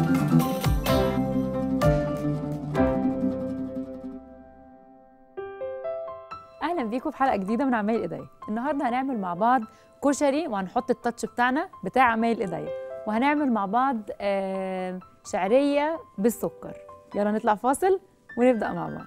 اهلا بيكم في حلقه جديده من عمايل ايديا النهارده هنعمل مع بعض كشري وهنحط التاتش بتاعنا بتاع عمايل ايديا وهنعمل مع بعض آه، شعريه بالسكر يلا نطلع فاصل ونبدا مع بعض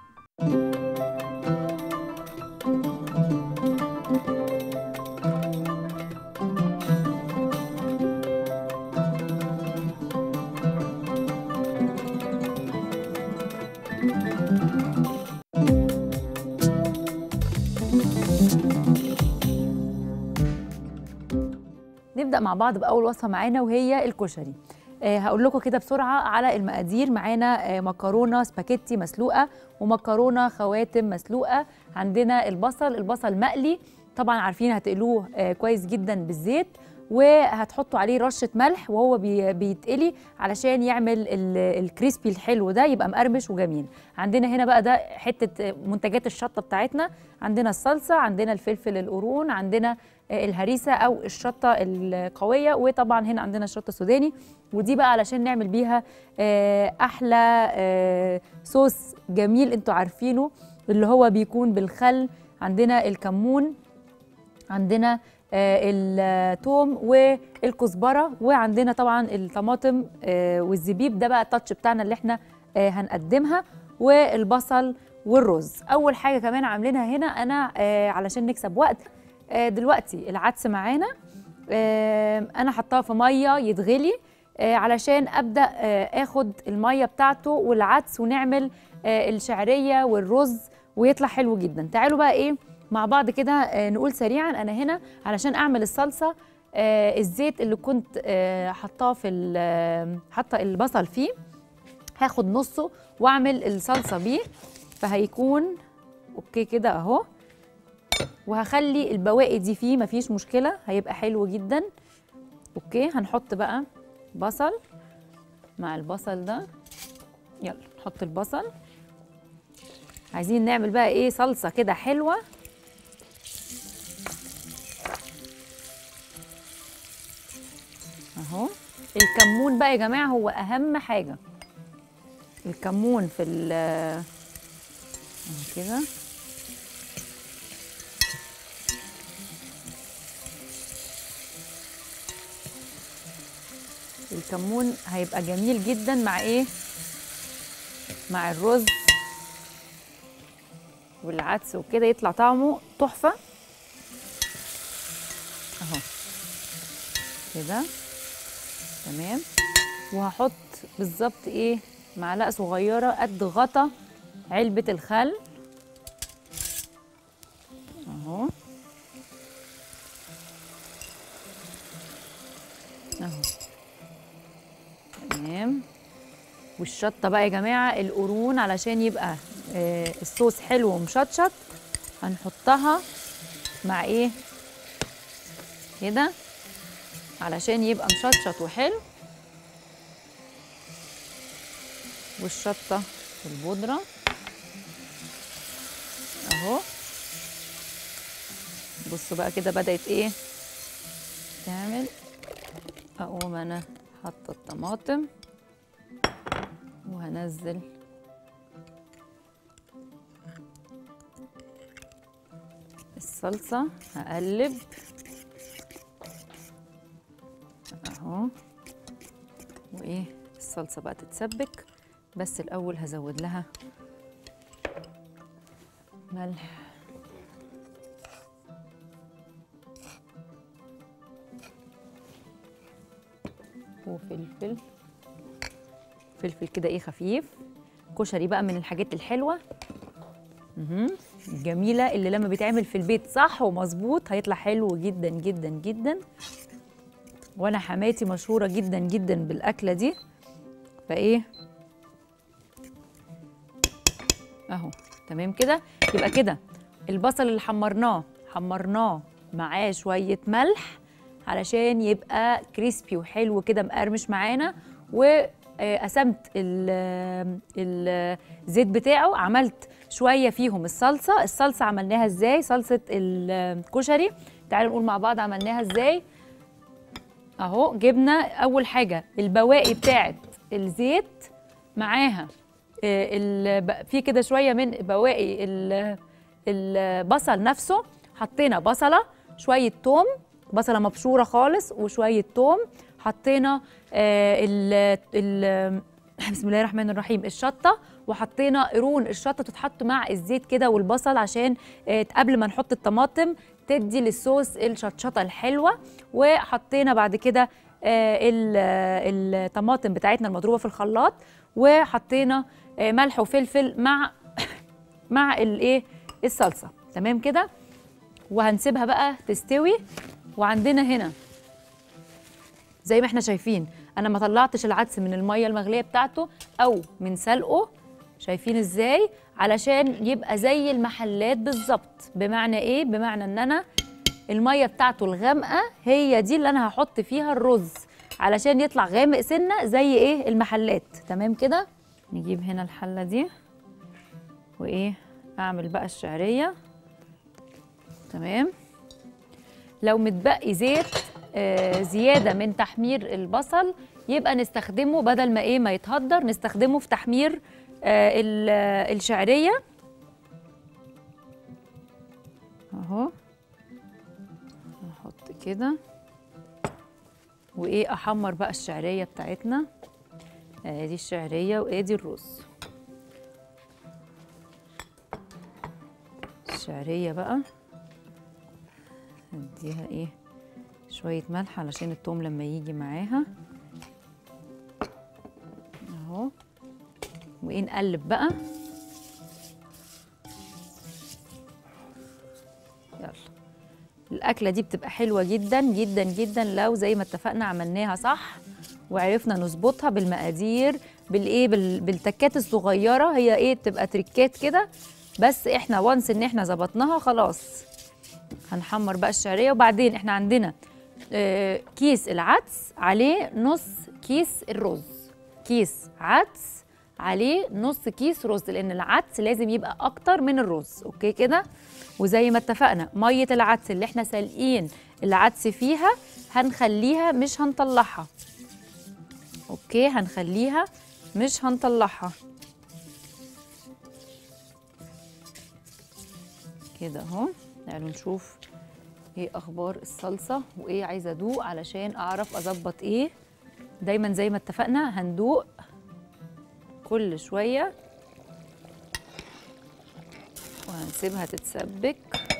نبدا مع بعض باول وصفه معانا وهي الكشري آه هقول لكم كده بسرعه على المقادير معانا آه مكرونه سباكيتي مسلوقه ومكرونه خواتم مسلوقه عندنا البصل البصل مقلي طبعا عارفين هتقلوه آه كويس جدا بالزيت وهتحطوا عليه رشه ملح وهو بي بيتقلي علشان يعمل ال- الكريسبي الحلو ده يبقى مقرمش وجميل عندنا هنا بقى ده حته منتجات الشطه بتاعتنا عندنا الصلصه عندنا الفلفل القرون عندنا الهريسه او الشطه القويه وطبعا هنا عندنا الشطه السوداني ودي بقى علشان نعمل بيها آه، احلى آه، صوص جميل انتوا عارفينه اللي هو بيكون بالخل عندنا الكمون عندنا آه، الثوم والكزبره وعندنا طبعا الطماطم آه، والزبيب ده بقى التاتش بتاعنا اللي احنا آه، هنقدمها والبصل والرز اول حاجه كمان عاملينها هنا انا آه، علشان نكسب وقت آه، دلوقتي العدس معانا آه، انا حطاه في ميه يتغلي آه، علشان ابدا آه، اخد الميه بتاعته والعدس ونعمل آه، الشعريه والرز ويطلع حلو جدا تعالوا بقى ايه مع بعض كده آه، نقول سريعا انا هنا علشان اعمل الصلصه آه، الزيت اللي كنت آه، حطاه في ال- آه، حاطه البصل فيه هاخد نصه واعمل الصلصه بيه فهيكون اوكي كده اهو وهخلي البواقي دي فيه مفيش مشكله هيبقى حلو جدا اوكي هنحط بقى بصل مع البصل ده يلا نحط البصل عايزين نعمل بقى ايه صلصه كده حلوه اهو الكمون بقى يا جماعه هو اهم حاجه الكمون في ال اهو كده الكمون هيبقى جميل جدا مع ايه مع الرز والعدس وكده يطلع طعمه تحفه اهو كده تمام وهحط بالظبط ايه معلقه صغيره قد غطا علبه الخل اهو اهو تمام والشطه بقى يا جماعه القرون علشان يبقى آه الصوص حلو ومشطشط هنحطها مع ايه كده علشان يبقى مشطشط وحلو والشطه البودره اهو بصوا بقى كده بدات ايه تعمل اقوم انا حاطه الطماطم وهنزل الصلصه هقلب اهو وايه الصلصه بقى تتسبك بس الاول هزود لها ملح وفلفل فلفل كده ايه خفيف كشري بقى من الحاجات الحلوه مهم. الجميله اللي لما بيتعمل في البيت صح ومظبوط هيطلع حلو جدا جدا جدا وانا حماتي مشهوره جدا جدا بالاكله دي فايه اهو تمام كده يبقى كده البصل اللي حمرناه حمرناه معاه شويه ملح علشان يبقى كريسبي وحلو كده مقرمش معانا وقسمت الزيت بتاعه عملت شويه فيهم الصلصه الصلصه عملناها ازاي صلصه الكشري تعالوا نقول مع بعض عملناها ازاي اهو جبنا اول حاجه البواقي بتاعه الزيت معاها آه، ال- في كده شويه من بواقي ال- البصل نفسه حطينا بصله شويه توم بصله مبشوره خالص وشويه توم حطينا آه، ال ال بسم الله الرحمن الرحيم الشطه وحطينا قرون الشطه تتحط مع الزيت كده والبصل عشان آه، قبل ما نحط الطماطم تدي للصوص الشطشطه الحلوه وحطينا بعد كده آه، ال- آه، الطماطم بتاعتنا المضروبه في الخلاط وحطينا آه، ملح وفلفل مع مع الايه الصلصه تمام كده وهنسيبها بقى تستوي وعندنا هنا زي ما احنا شايفين انا ما طلعتش العدس من الميه المغليه بتاعته او من سلقه شايفين ازاي علشان يبقى زي المحلات بالظبط بمعنى ايه بمعنى ان انا الميه بتاعته الغامقه هي دي اللي انا هحط فيها الرز علشان يطلع غامق سنه زي ايه المحلات تمام كده نجيب هنا الحله دي وايه اعمل بقى الشعريه تمام لو متبقي زيت آه زياده من تحمير البصل يبقى نستخدمه بدل ما ايه ما يتهدر نستخدمه في تحمير آه ال- آه، الشعريه اهو نحط كده وايه احمر بقى الشعريه بتاعتنا ادي الشعريه وادي الرز الشعريه بقى نديها ايه شويه ملح علشان التوم لما يجي معاها اهو وايه نقلب بقى يلا الاكله دي بتبقى حلوه جدا جدا جدا لو زي ما اتفقنا عملناها صح وعرفنا نظبطها بالمقادير بالايه بال- بالتكات الصغيره هي ايه بتبقى تريكات كده بس احنا وانس ان احنا ظبطناها خلاص هنحمر بقى الشعريه وبعدين احنا عندنا آه، كيس العدس عليه نص كيس الرز كيس عدس عليه نص كيس رز لان العدس لازم يبقى اكتر من الرز اوكي كده وزي ما اتفقنا ميه العدس اللي احنا سالقين العدس فيها هنخليها مش هنطلعها اوكي هنخليها مش هنطلعها كده اهو تعالوا نشوف ايه اخبار الصلصه وايه عايزه ادوق علشان اعرف اظبط ايه دايما زي ما اتفقنا هندوق كل شويه وهنسيبها تتسبك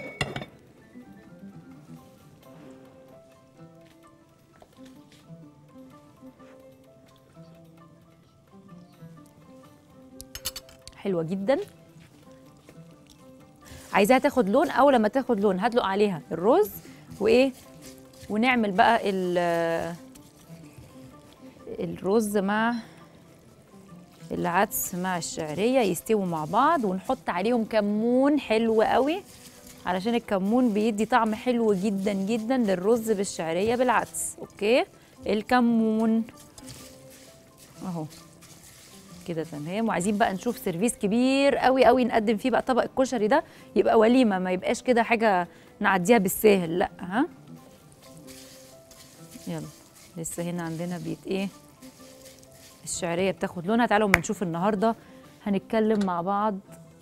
حلوه جدا عايزاها تاخد لون اول لما تاخد لون هدلق عليها الرز وايه ونعمل بقى ال- الرز مع العدس مع الشعريه يستووا مع بعض ونحط عليهم كمون حلو قوي علشان الكمون بيدي طعم حلو جدا جدا للرز بالشعريه بالعدس اوكي الكمون اهو كده تمام وعايزين بقى نشوف سيرفيس كبير قوي قوي نقدم فيه بقى طبق الكشري ده يبقى وليمه ما يبقاش كده حاجه نعديها بالساهل لا ها يلا لسه هنا عندنا بيت ايه الشعريه بتاخد لونها تعالوا اما نشوف النهارده هنتكلم مع بعض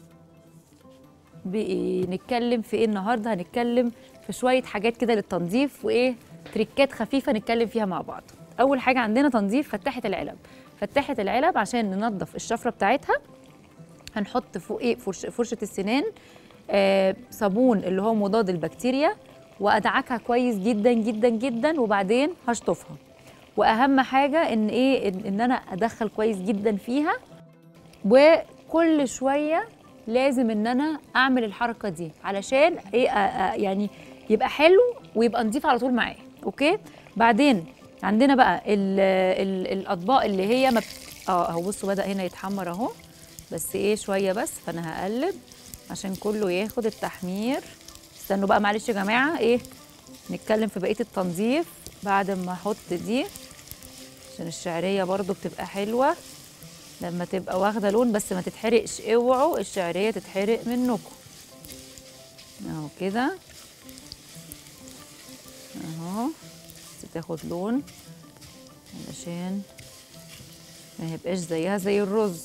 بايه نتكلم في ايه النهارده هنتكلم في شويه حاجات كده للتنظيف وايه تريكات خفيفه نتكلم فيها مع بعض اول حاجه عندنا تنظيف فتحه العلب فتحه العلب عشان ننظف الشفره بتاعتها هنحط فوق ايه فرش فرشه السنان آه صابون اللي هو مضاد البكتيريا وادعكها كويس جدا جدا جدا وبعدين هشطفها واهم حاجه ان ايه ان, إن انا ادخل كويس جدا فيها وكل شويه لازم ان انا اعمل الحركه دي علشان ايه آه آه يعني يبقى حلو ويبقى نضيف على طول معايا اوكي بعدين عندنا بقى ال ال الاطباق اللي هي ما بت- اه اهو بصوا بدا هنا يتحمر اهو بس ايه شويه بس فانا هقلب عشان كله ياخد التحمير استنوا بقى معلش يا جماعه ايه نتكلم في بقيه التنظيف بعد ما احط دي عشان الشعريه برضو بتبقى حلوه لما تبقى واخده لون بس ما تتحرقش اوعوا الشعريه تتحرق منكم اهو كده اهو بس تاخد لون علشان ما يبقاش زيها زي الرز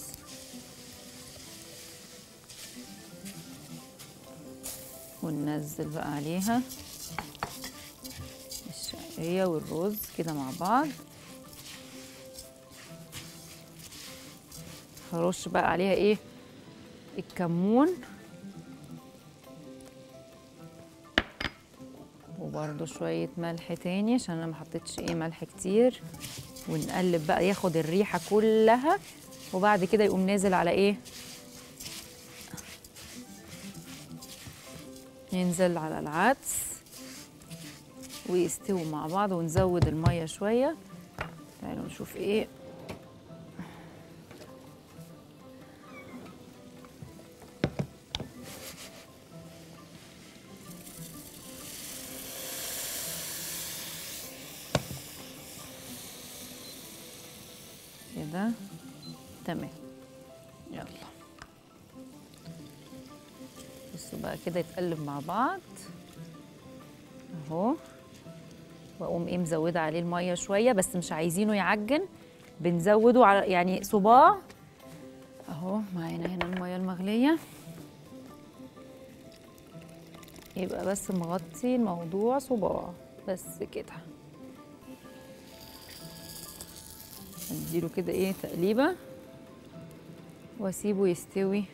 وننزل بقى عليها الشعرية والرز كده مع بعض هرش بقى عليها ايه الكمون وبرده شوية ملح تاني عشان انا ما حطيتش ايه ملح كتير ونقلب بقى ياخد الريحة كلها وبعد كده يقوم نازل على ايه ينزل على العدس ويستووا مع بعض ونزود المية شوية تعالوا نشوف ايه كده تمام يلا بصوا بقى كده يتقلب مع بعض اهو واقوم ايه مزوده عليه الميه شويه بس مش عايزينه يعجن بنزوده على يعني صباع اهو معانا هنا الميه المغليه يبقى بس مغطي الموضوع صباع بس كده اديله كده ايه تقليبه واسيبه يستوي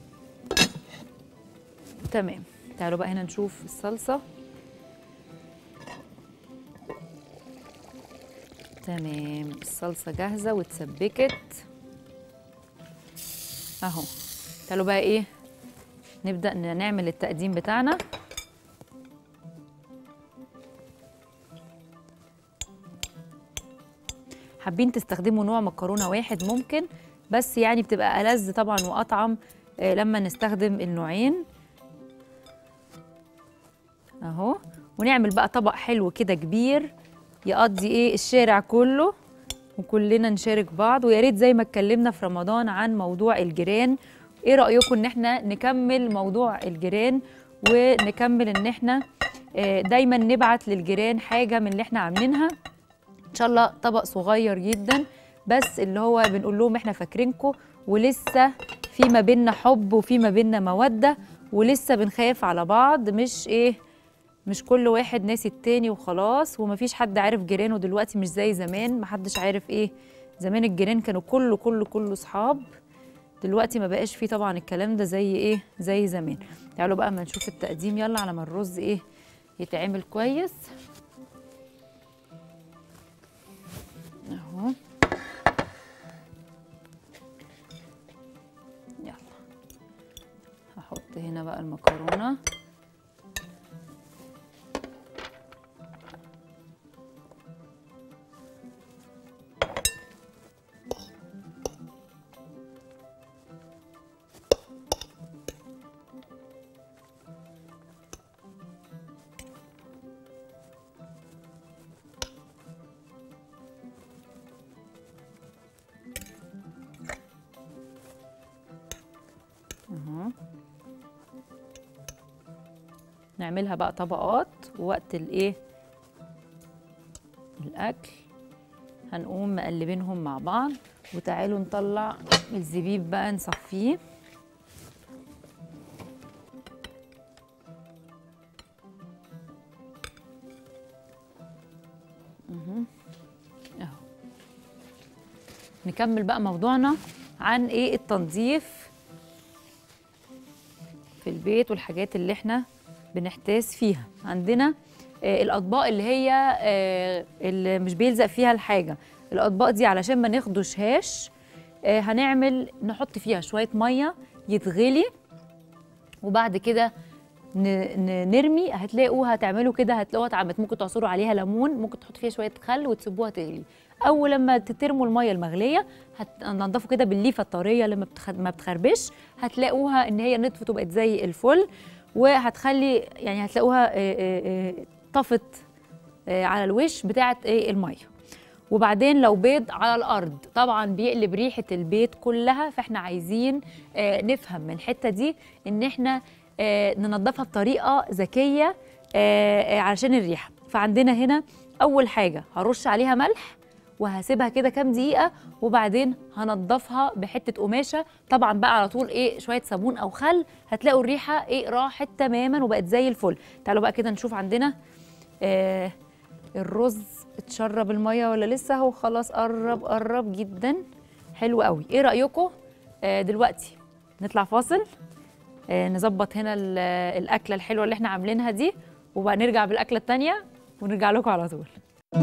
تمام تعالوا بقى هنا نشوف الصلصه تمام الصلصه جاهزه واتسبكت اهو تعالوا بقى ايه نبدا نعمل التقديم بتاعنا حابين تستخدموا نوع مكرونه واحد ممكن بس يعني بتبقى ألذ طبعا وأطعم آه، لما نستخدم النوعين اهو ونعمل بقى طبق حلو كده كبير يقضي ايه الشارع كله وكلنا نشارك بعض ويا ريت زي ما اتكلمنا في رمضان عن موضوع الجيران ايه رأيكم ان احنا نكمل موضوع الجيران ونكمل ان احنا آه، دايما نبعت للجيران حاجة من اللي احنا عاملينها ان شاء الله طبق صغير جدا بس اللي هو بنقول لهم احنا فاكرينكم ولسه في ما بيننا حب وفي ما بيننا مودة ولسه بنخاف على بعض مش ايه مش كل واحد ناسي التاني وخلاص ومفيش حد عارف جيرانه دلوقتي مش زي زمان محدش عارف ايه زمان الجيران كانوا كله كله كله صحاب دلوقتي ما بقاش فيه طبعا الكلام ده زي ايه زي زمان تعالوا بقى ما نشوف التقديم يلا على ما الرز ايه يتعمل كويس اهو يلا هحط هنا بقى المكرونه اهو نعملها بقى طبقات ووقت الايه الاكل هنقوم مقلبينهم مع بعض وتعالوا نطلع الزبيب بقى نصفيه مهم. اهو نكمل بقى موضوعنا عن ايه التنظيف في البيت والحاجات اللي احنا بنحتاس فيها عندنا آه، الاطباق اللي هي آه، اللي مش بيلزق فيها الحاجه الاطباق دي علشان ما نخدشهاش آه، هنعمل نحط فيها شويه ميه يتغلي وبعد كده ن- ن- نرمي هتلاقوا هتعملوا كده هتلاقوها اتعملت ممكن تعصروا عليها ليمون ممكن تحطوا فيها شويه خل وتسيبوها تغلي اول لما ترموا الميه المغليه هتنضفوا كده بالليفه الطريه لما بتخ... ما بتخربش هتلاقوها ان هي نطفت وبقت زي الفل وهتخلي يعني هتلاقوها آه، آه، آه، طفت آه، على الوش بتاعه ايه الميه وبعدين لو بيض على الارض طبعا بيقلب ريحه البيت كلها فاحنا عايزين آه، نفهم من الحته دي ان احنا آه، ننظفها بطريقه ذكيه آه، آه، علشان الريحه فعندنا هنا اول حاجه هرش عليها ملح وهسيبها كده كام دقيقه وبعدين هنضفها بحته قماشه طبعا بقى على طول ايه شويه صابون او خل هتلاقوا الريحه ايه راحت تماما وبقت زي الفل تعالوا بقى كده نشوف عندنا آه الرز اتشرب الميه ولا لسه هو خلاص قرب قرب جدا حلو قوي ايه رايكم آه دلوقتي نطلع فاصل آه نظبط هنا ال- الاكله الحلوه اللي احنا عاملينها دي وبقى نرجع بالاكله التانيه ونرجع لكم على طول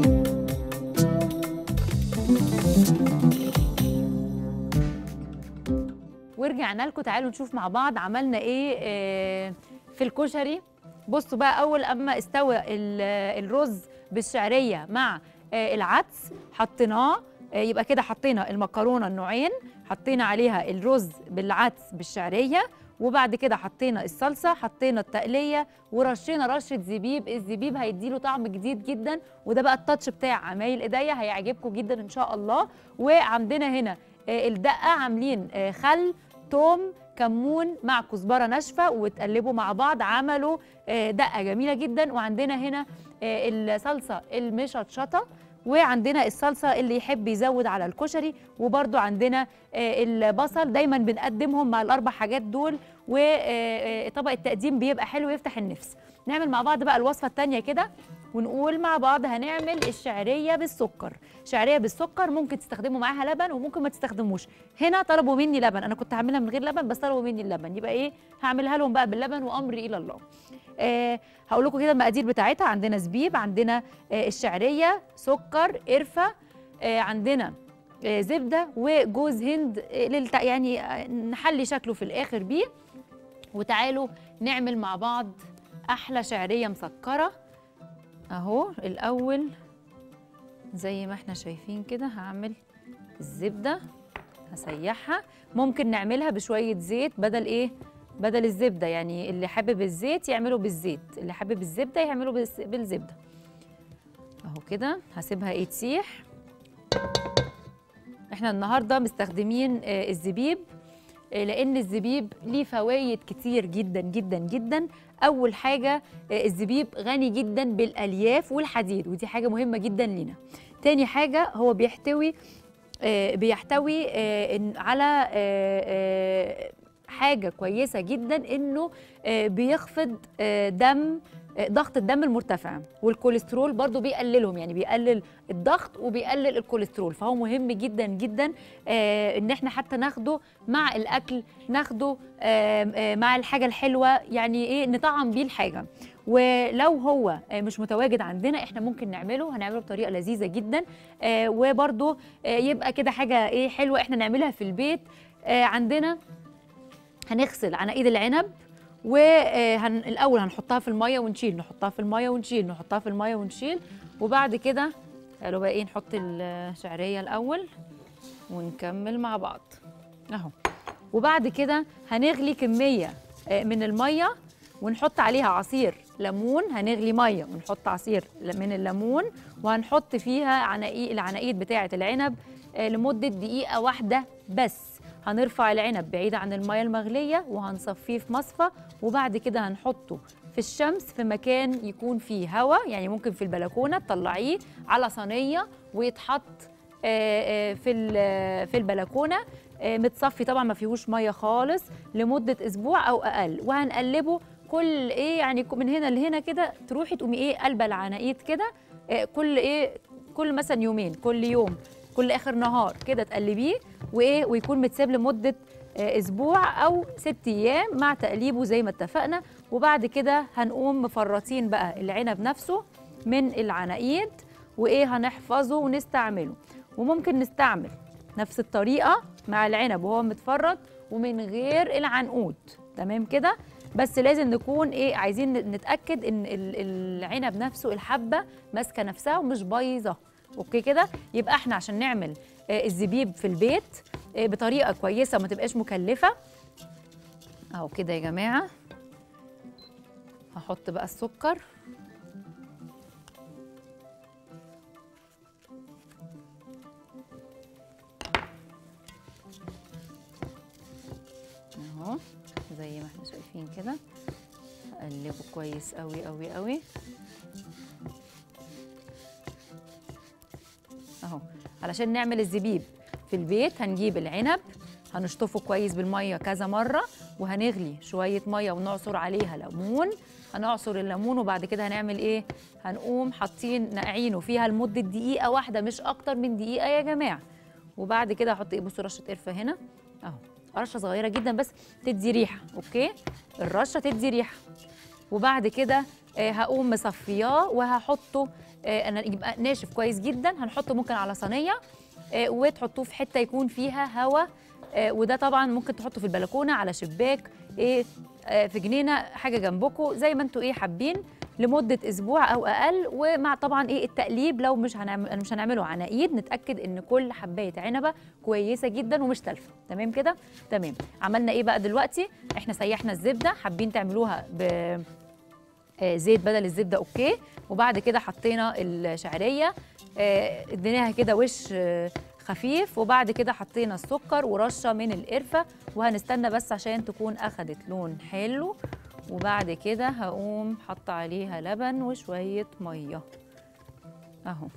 ورجعنا لكم تعالوا نشوف مع بعض عملنا ايه آه، في الكشري بصوا بقى اول اما استوى ال- الرز بالشعريه مع آه، العدس حطيناه آه، يبقى كده حطينا المكرونه النوعين حطينا عليها الرز بالعدس بالشعريه وبعد كده حطينا الصلصه حطينا التقليه ورشينا رشه زبيب الزبيب هيديله طعم جديد جدا وده بقى التاتش بتاع عمايل ايديا هيعجبكم جدا ان شاء الله وعندنا هنا آه، الدقه عاملين آه، خل توم كمون مع كزبره ناشفه وتقلبوا مع بعض عملوا آه، دقه جميله جدا وعندنا هنا آه، الصلصه المشطشطه وعندنا الصلصه اللي يحب يزود على الكشري وبرده عندنا آه، البصل دايما بنقدمهم مع الاربع حاجات دول وطبق التقديم بيبقى حلو يفتح النفس نعمل مع بعض بقى الوصفه الثانيه كده ونقول مع بعض هنعمل الشعريه بالسكر شعريه بالسكر ممكن تستخدموا معاها لبن وممكن ما تستخدموش هنا طلبوا مني لبن انا كنت هعملها من غير لبن بس طلبوا مني اللبن يبقى ايه هعملها لهم بقى باللبن وامري الى الله آه هقول لكم كده المقادير بتاعتها عندنا زبيب عندنا آه الشعريه سكر قرفه آه عندنا آه زبده وجوز هند آه للت... يعني آه نحلي شكله في الاخر بيه وتعالوا نعمل مع بعض احلى شعريه مسكره اهو الاول زي ما احنا شايفين كده هعمل الزبده هسيحها ممكن نعملها بشويه زيت بدل ايه بدل الزبده يعني اللي حابب الزيت يعمله بالزيت اللي حابب الزبده يعمله بالس- بالزبده اهو كده هسيبها ايه تسيح احنا النهارده مستخدمين آه، الزبيب آه، لان الزبيب ليه فوائد كتير جدا جدا جدا اول حاجه آه، الزبيب غني جدا بالالياف والحديد ودي حاجه مهمه جدا لينا تاني حاجه هو بيحتوي آه، بيحتوي آه، إن- على آه، آه، حاجه كويسه جدا انه آه، بيخفض آه، دم آه، ضغط الدم المرتفع والكوليسترول برضو بيقللهم يعني بيقلل الضغط وبيقلل الكوليسترول فهو مهم جدا جدا آه، ان احنا حتى ناخده مع الاكل ناخده آه، آه، مع الحاجه الحلوه يعني ايه نطعم بيه الحاجه ولو هو آه، مش متواجد عندنا احنا ممكن نعمله هنعمله بطريقه لذيذه جدا آه، وبرضو آه، يبقى كده حاجه ايه حلوه احنا نعملها في البيت آه، عندنا هنغسل عناقيد العنب والاول هنحطها في الميه ونشيل نحطها في الميه ونشيل نحطها في الميه ونشيل وبعد كده قالوا بقى ايه نحط الشعريه الاول ونكمل مع بعض اهو وبعد كده هنغلي كميه آه، من الميه ونحط عليها عصير ليمون هنغلي ميه ونحط عصير من الليمون وهنحط فيها عناقيد العناقيد بتاعه العنب آه، لمده دقيقه واحده بس هنرفع العنب بعيد عن الميه المغليه وهنصفيه في مصفى وبعد كده هنحطه في الشمس في مكان يكون فيه هواء يعني ممكن في البلكونه تطلعيه على صينيه ويتحط آه، آه، في ال- في البلكونه آه، متصفي طبعا ما فيهوش ميه خالص لمده اسبوع او اقل وهنقلبه كل ايه يعني من هنا لهنا كده تروحي تقومي ايه قلبه العناقيد كده آه، كل ايه كل مثلا يومين كل يوم كل اخر نهار كده تقلبيه وايه ويكون متساب لمده آه، اسبوع او ست ايام مع تقليبه زي ما اتفقنا وبعد كده هنقوم مفرطين بقى العنب نفسه من العناقيد وايه هنحفظه ونستعمله وممكن نستعمل نفس الطريقه مع العنب وهو متفرط ومن غير العنقود تمام كده بس لازم نكون ايه عايزين نتاكد ان ال- العنب نفسه الحبه ماسكه نفسها ومش بايظه اوكي كده يبقى احنا عشان نعمل آه، الزبيب في البيت آه، بطريقه كويسه ما تبقاش مكلفه اهو كده يا جماعه هحط بقى السكر اهو زي ما احنا شايفين كده هقلبه كويس قوي قوي قوي علشان نعمل الزبيب في البيت هنجيب العنب هنشطفه كويس بالميه كذا مره وهنغلي شويه ميه ونعصر عليها ليمون هنعصر الليمون وبعد كده هنعمل ايه هنقوم حاطين نقعينه فيها لمده دقيقه واحده مش اكتر من دقيقه يا جماعه وبعد كده هحط ايه بصوا رشه قرفه هنا اهو رشه صغيره جدا بس تدي ريحه اوكي الرشه تدي ريحه وبعد كده آه، هقوم مصفياه وهحطه آه، انا يبقى ناشف كويس جدا هنحطه ممكن على صينيه آه، وتحطوه في حته يكون فيها هواء آه، وده طبعا ممكن تحطه في البلكونه على شباك ايه آه، في جنينه حاجه جنبكم زي ما انتوا ايه حابين لمده اسبوع او اقل ومع طبعا ايه التقليب لو مش هنعمل مش هنعمله عناقيد نتاكد ان كل حبايه عنبه كويسه جدا ومش تلفه تمام كده تمام عملنا ايه بقى دلوقتي احنا سيحنا الزبده حابين تعملوها ب آه، زيت بدل الزبده اوكي وبعد كده حطينا الشعريه آه، اديناها كده وش آه، خفيف وبعد كده حطينا السكر ورشه من القرفه وهنستنى بس عشان تكون اخدت لون حلو وبعد كده هقوم حاطه عليها لبن وشويه ميه اهو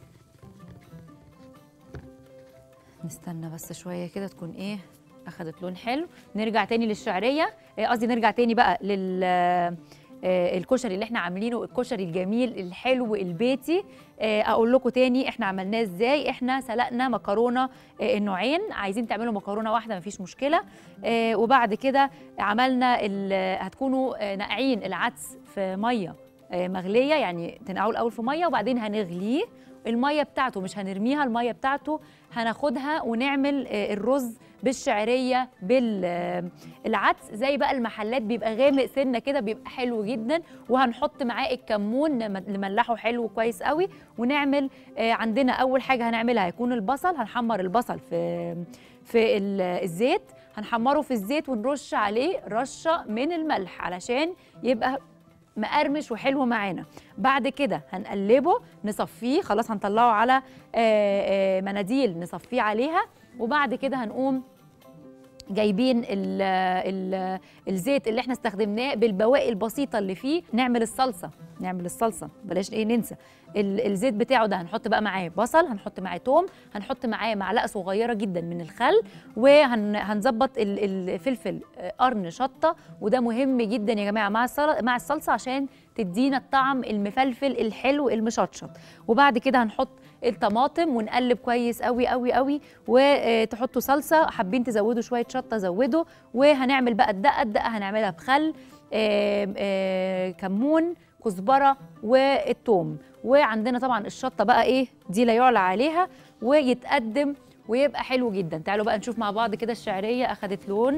نستنى بس شويه كده تكون ايه اخدت لون حلو نرجع تاني للشعريه آه، قصدي نرجع تاني بقى لل آه، الكشري اللي احنا عاملينه الكشري الجميل الحلو البيتي آه، اقول لكم تاني احنا عملناه ازاي احنا سلقنا مكرونه آه، النوعين عايزين تعملوا مكرونه واحده مفيش مشكله آه، وبعد كده عملنا ال- هتكونوا آه، ناقعين العدس في ميه آه، مغليه يعني تنقعوه الاول في ميه وبعدين هنغليه الميه بتاعته مش هنرميها الميه بتاعته هناخدها ونعمل آه، الرز بالشعريه بالعدس زي بقى المحلات بيبقى غامق سنه كده بيبقى حلو جدا وهنحط معاه الكمون نم- نملحه حلو كويس قوي ونعمل آه، عندنا اول حاجه هنعملها هيكون البصل هنحمر البصل في في ال- الزيت هنحمره في الزيت ونرش عليه رشه من الملح علشان يبقى مقرمش وحلو معانا بعد كده هنقلبه نصفيه خلاص هنطلعه على آه، آه، مناديل نصفيه عليها وبعد كده هنقوم جايبين ال ال الزيت اللي احنا استخدمناه بالبواقي البسيطه اللي فيه نعمل الصلصه نعمل الصلصه بلاش ايه ننسى ال- الزيت بتاعه ده هنحط بقى معاه بصل هنحط معاه توم هنحط معاه معلقه صغيره جدا من الخل وهنظبط الفلفل آه، قرن شطه وده مهم جدا يا جماعه مع الصل- مع الصلصه عشان تدينا الطعم المفلفل الحلو المشطشط وبعد كده هنحط الطماطم ونقلب كويس قوي قوي قوي وتحطوا صلصه حابين تزودوا شويه شطه زودوا وهنعمل بقى الدقه الدقه هنعملها بخل آم، آم، كمون كزبره والثوم وعندنا طبعا الشطه بقى ايه دي لا يعلى عليها ويتقدم ويبقى حلو جدا تعالوا بقى نشوف مع بعض كده الشعريه اخدت لون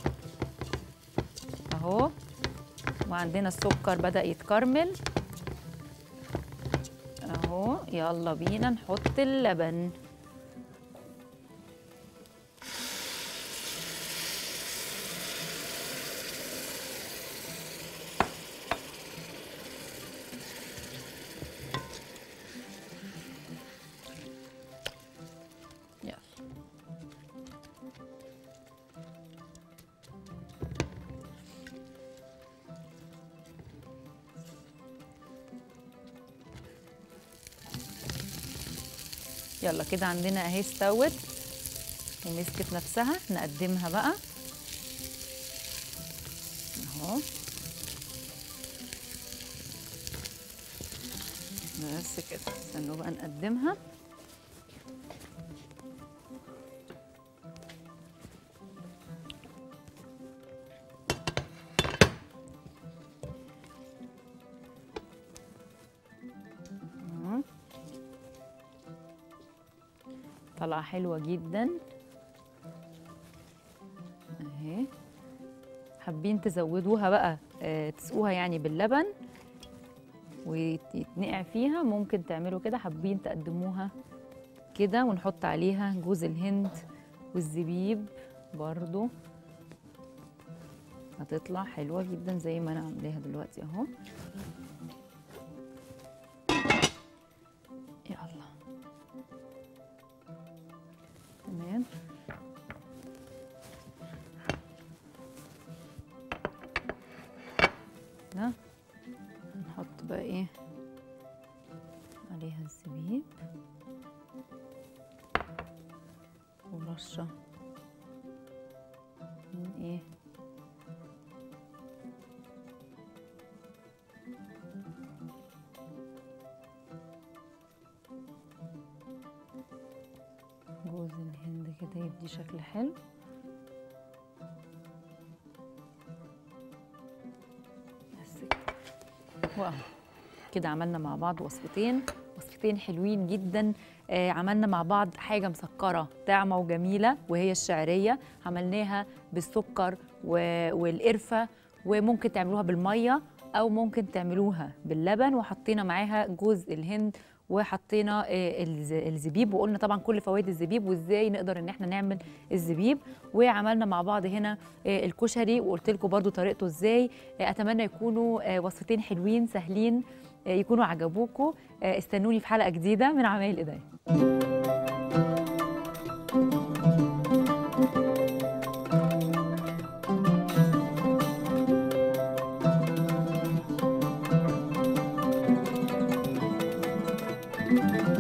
اهو وعندنا السكر بدا يتكرمل اهو يلا بينا نحط اللبن يلا يلا كده عندنا اهي استوت ومسكت نفسها نقدمها بقى اهو بس كده استنوا بقى نقدمها أهو. طلعة حلوة جدا اهي حابين تزودوها بقى آه، تسقوها يعني باللبن ويتنقع فيها ممكن تعملوا كده حابين تقدموها كده ونحط عليها جوز الهند والزبيب برضو هتطلع حلوة جدا زي ما انا عاملاها دلوقتي اهو يلا تمام ده هنحط بقى ايه عليها الزبيب رشه من ايه جوز الهند كده يدي شكل حلو بس كده واو كده عملنا مع بعض وصفتين وصفتين حلوين جدا آه عملنا مع بعض حاجة مسكرة طعمة وجميلة وهي الشعرية عملناها بالسكر و- والقرفة وممكن تعملوها بالمية أو ممكن تعملوها باللبن وحطينا معاها جوز الهند وحطينا آه، الز- الزبيب وقلنا طبعا كل فوائد الزبيب وازاي نقدر ان احنا نعمل الزبيب وعملنا مع بعض هنا آه، الكشري وقلت لكم برضو طريقته ازاي آه، اتمنى يكونوا آه، وصفتين حلوين سهلين آه، يكونوا عجبوكم آه، استنوني في حلقه جديده من عمايل ايديا thank you